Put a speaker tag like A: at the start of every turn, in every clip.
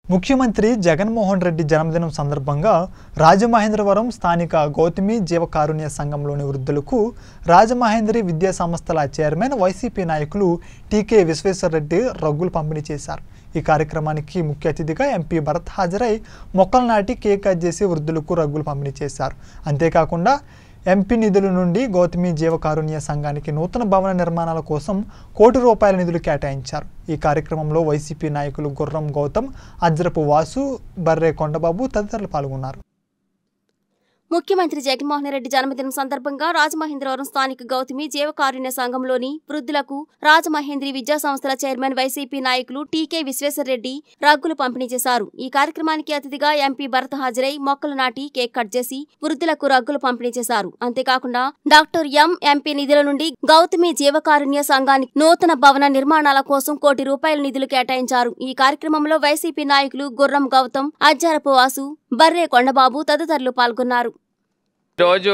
A: ముఖ్యమంత్రి జగన్మోహన్ రెడ్డి జన్మదినం సందర్భంగా రాజమహేంద్రవరం స్థానిక గౌతమి జీవకారుణ్య సంఘంలోని వృద్ధులకు రాజమహేంద్రి విద్యా సంస్థల చైర్మన్ వైసీపీ నాయకులు టీకే విశ్వేశ్వరరెడ్డి రగ్గులు పంపిణీ చేశారు ఈ కార్యక్రమానికి ముఖ్య అతిథిగా ఎంపీ భరత్ హాజరై మొక్కలు నాటి కేక్ కట్ చేసి వృద్ధులకు రగ్గులు పంపిణీ చేశారు అంతేకాకుండా ఎంపీ నిధుల నుండి గౌతమి జీవకారుణ్య సంఘానికి నూతన భవన నిర్మాణాల కోసం కోటి రూపాయల నిధులు కేటాయించారు ఈ కార్యక్రమంలో వైసీపీ నాయకులు గుర్రం గౌతమ్ అజ్రపు వాసు బర్రే కొండబాబు తదితరులు పాల్గొన్నారు
B: ముఖ్యమంత్రి జగన్మోహన్ రెడ్డి జన్మదినం సందర్భంగా రాజమహేంద్రవరం స్థానిక గౌతమి జీవకారుణ్య సంఘంలోని వృద్ధులకు రాజమహేంద్రి విద్యా సంస్థల చైర్మన్ వైసీపీ నాయకులు టీకే విశ్వేశ్వరరెడ్డి రగ్గులు పంపిణీ చేశారు ఈ కార్యక్రమానికి అతిథిగా ఎంపీ భరత్ హాజరై మొక్కలు నాటి కేక్ కట్ చేసి వృద్ధులకు రగ్గులు పంపిణీ చేశారు అంతేకాకుండా డాక్టర్ ఎం ఎంపీ నిధుల నుండి గౌతమి జీవకారుణ్య సంఘానికి నూతన భవన నిర్మాణాల కోసం కోటి రూపాయల నిధులు కేటాయించారు ఈ కార్యక్రమంలో వైసీపీ నాయకులు గుర్రం గౌతమ్ అజ్జారపు వాసు బర్రే కొండబాబు తదితరులు పాల్గొన్నారు
C: ఈరోజు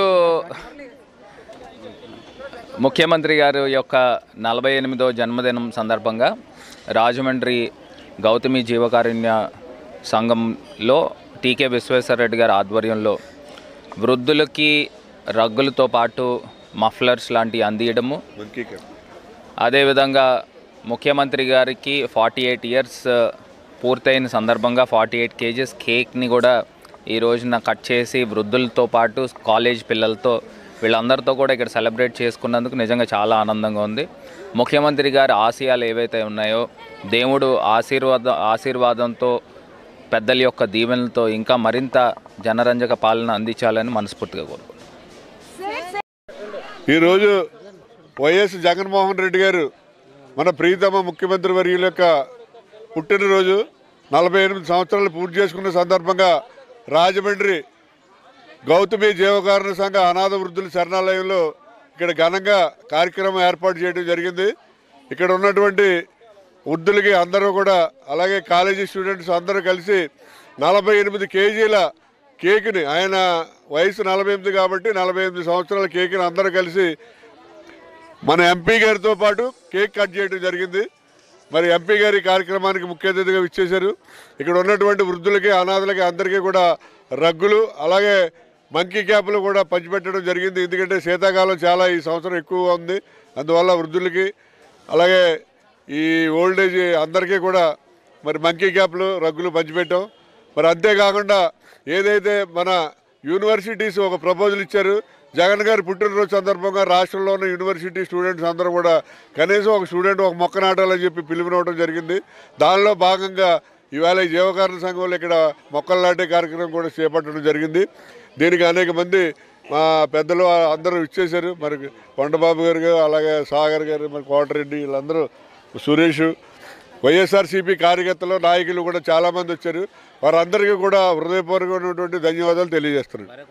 C: ముఖ్యమంత్రి గారి యొక్క నలభై ఎనిమిదో జన్మదినం సందర్భంగా రాజమండ్రి గౌతమి జీవకారుణ్య సంఘంలో టీకే విశ్వేశ్వరరెడ్డి గారి ఆధ్వర్యంలో వృద్ధులకి రగ్గులతో పాటు మఫ్లర్స్ లాంటివి అందియడము అదేవిధంగా ముఖ్యమంత్రి గారికి ఫార్టీ ఎయిట్ ఇయర్స్ పూర్తయిన సందర్భంగా ఫార్టీ ఎయిట్ కేజీస్ కేక్ని కూడా ఈ రోజున కట్ చేసి వృద్ధులతో పాటు కాలేజ్ పిల్లలతో వీళ్ళందరితో కూడా ఇక్కడ సెలబ్రేట్ చేసుకున్నందుకు నిజంగా చాలా ఆనందంగా ఉంది ముఖ్యమంత్రి గారి ఆశయాలు ఏవైతే ఉన్నాయో దేవుడు ఆశీర్వాద ఆశీర్వాదంతో పెద్దల యొక్క దీవెనలతో ఇంకా మరింత జనరంజక పాలన అందించాలని మనస్ఫూర్తిగా కోరుకుంటున్నాను
D: ఈరోజు వైఎస్ జగన్మోహన్ రెడ్డి గారు మన ప్రీతమ ముఖ్యమంత్రి వర్యుల యొక్క పుట్టినరోజు నలభై ఎనిమిది సంవత్సరాలు పూర్తి చేసుకున్న సందర్భంగా రాజమండ్రి గౌతమి జీవకారుణ సంఘ అనాథ వృద్ధుల శరణాలయంలో ఇక్కడ ఘనంగా కార్యక్రమం ఏర్పాటు చేయడం జరిగింది ఇక్కడ ఉన్నటువంటి వృద్ధులకి అందరూ కూడా అలాగే కాలేజీ స్టూడెంట్స్ అందరూ కలిసి నలభై ఎనిమిది కేజీల కేకుని ఆయన వయసు నలభై ఎనిమిది కాబట్టి నలభై ఎనిమిది సంవత్సరాల కేకుని అందరూ కలిసి మన ఎంపీ గారితో పాటు కేక్ కట్ చేయడం జరిగింది మరి ఎంపీ గారి కార్యక్రమానికి ముఖ్య అతిథిగా ఇచ్చేశారు ఇక్కడ ఉన్నటువంటి వృద్ధులకి అనాథలకి అందరికీ కూడా రగ్గులు అలాగే మంకీ క్యాపులు కూడా పంచిపెట్టడం జరిగింది ఎందుకంటే శీతాకాలం చాలా ఈ సంవత్సరం ఎక్కువగా ఉంది అందువల్ల వృద్ధులకి అలాగే ఈ ఓల్డ్ ఏజ్ అందరికీ కూడా మరి మంకీ క్యాప్లు రగ్గులు పంచిపెట్టాం మరి అంతేకాకుండా ఏదైతే మన యూనివర్సిటీస్ ఒక ప్రపోజల్ ఇచ్చారు జగన్ గారి పుట్టినరోజు సందర్భంగా రాష్ట్రంలో ఉన్న యూనివర్సిటీ స్టూడెంట్స్ అందరూ కూడా కనీసం ఒక స్టూడెంట్ ఒక మొక్క నాటాలని చెప్పి పిలుపునివ్వడం జరిగింది దానిలో భాగంగా ఇవాళ ఈ జీవకారణ సంఘంలో ఇక్కడ మొక్కలు నాటే కార్యక్రమం కూడా చేపట్టడం జరిగింది దీనికి అనేక మంది మా పెద్దలు అందరూ ఇచ్చేశారు మరి కొండబాబు గారు అలాగే సాగర్ గారు మరి కోటరెడ్డి వీళ్ళందరూ సురేష్ వైఎస్ఆర్సీపీ కార్యకర్తలు నాయకులు కూడా చాలామంది వచ్చారు వారందరికీ కూడా హృదయపూర్వకమైనటువంటి ధన్యవాదాలు తెలియజేస్తున్నాను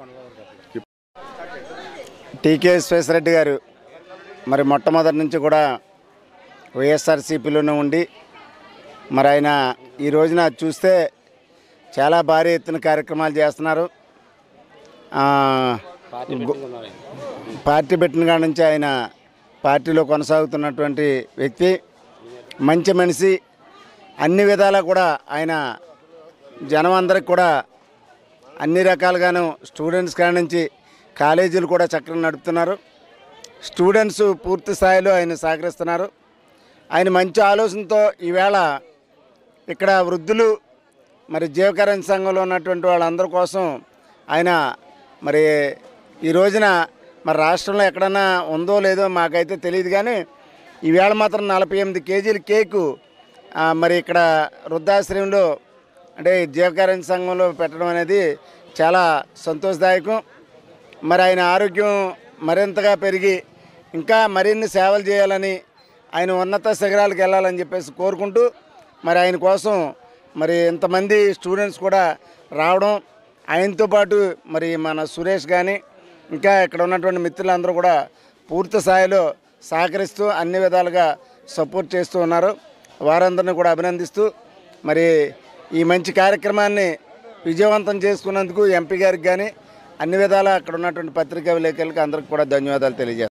E: టీకే విశ్వేశ్వరరెడ్డి గారు మరి మొట్టమొదటి నుంచి కూడా వైఎస్ఆర్సీపీలోనే ఉండి మరి ఆయన ఈ రోజున చూస్తే చాలా భారీ ఎత్తున కార్యక్రమాలు చేస్తున్నారు ఆ, గు- పార్టీ పెట్టిన కాడ నుంచి ఆయన పార్టీలో కొనసాగుతున్నటువంటి వ్యక్తి మంచి మనిషి అన్ని విధాలా కూడా ఆయన జనం అందరికి కూడా అన్ని రకాలుగాను స్టూడెంట్స్ కాడ నుంచి కాలేజీలు కూడా చక్కగా నడుపుతున్నారు స్టూడెంట్స్ పూర్తి స్థాయిలో ఆయన సహకరిస్తున్నారు ఆయన మంచి ఆలోచనతో ఈవేళ ఇక్కడ వృద్ధులు మరి జీవకరణ్ సంఘంలో ఉన్నటువంటి వాళ్ళందరి కోసం ఆయన మరి ఈ రోజున మరి రాష్ట్రంలో ఎక్కడన్నా ఉందో లేదో మాకైతే తెలియదు కానీ ఈవేళ మాత్రం నలభై ఎనిమిది కేజీల కేకు ఆ, మరి ఇక్కడ వృద్ధాశ్రయంలో అంటే జీవకరణ్ సంఘంలో పెట్టడం అనేది చాలా సంతోషదాయకం మరి ఆయన ఆరోగ్యం మరింతగా పెరిగి ఇంకా మరిన్ని సేవలు చేయాలని ఆయన ఉన్నత శిఖరాలకు వెళ్ళాలని చెప్పేసి కోరుకుంటూ మరి ఆయన కోసం మరి ఇంతమంది స్టూడెంట్స్ కూడా రావడం ఆయనతో పాటు మరి మన సురేష్ కానీ ఇంకా ఇక్కడ ఉన్నటువంటి మిత్రులందరూ కూడా పూర్తి స్థాయిలో సహకరిస్తూ అన్ని విధాలుగా సపోర్ట్ చేస్తూ ఉన్నారు వారందరిని కూడా అభినందిస్తూ మరి ఈ మంచి కార్యక్రమాన్ని విజయవంతం చేసుకున్నందుకు ఎంపీ గారికి కానీ అన్ని విధాలా అక్కడ ఉన్నటువంటి పత్రికా విలేకరులకు అందరికి కూడా ధన్యవాదాలు తెలియజేస్తాను